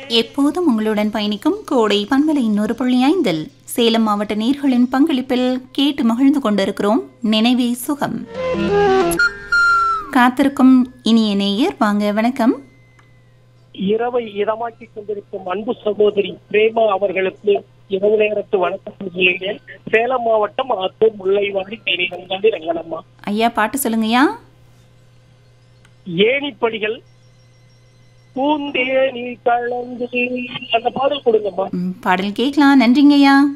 எப்போதும் உங்களுடன் பயணிக்கும் கோடை பண்பலை இன்னொரு புள்ளி ஐந்தில் சேலம் மாவட்ட நீர்களின் பங்களிப்பில் கேட்டு மகிழ்ந்து கொண்டிருக்கிறோம் நினைவே சுகம் காத்திருக்கும் இனிய நேயர் வாங்க வணக்கம் இரவை இதமாக்கி கொண்டிருக்கும் அன்பு சகோதரி பிரேமா அவர்களுக்கு இரவு நேரத்து வணக்கம் சொல்கிறேன் சேலம் மாவட்டம் ஆத்தூர் முல்லைவாடி தேனிகங்காடி ரங்கனம்மா ஐயா பாட்டு சொல்லுங்கய்யா ஏணிப்படிகள் பூந்தேனி கலந்து அந்த பாடல் கொடுங்கம்மா ம், பாடல் கேட்கலாம் நன்றிங்கய்யா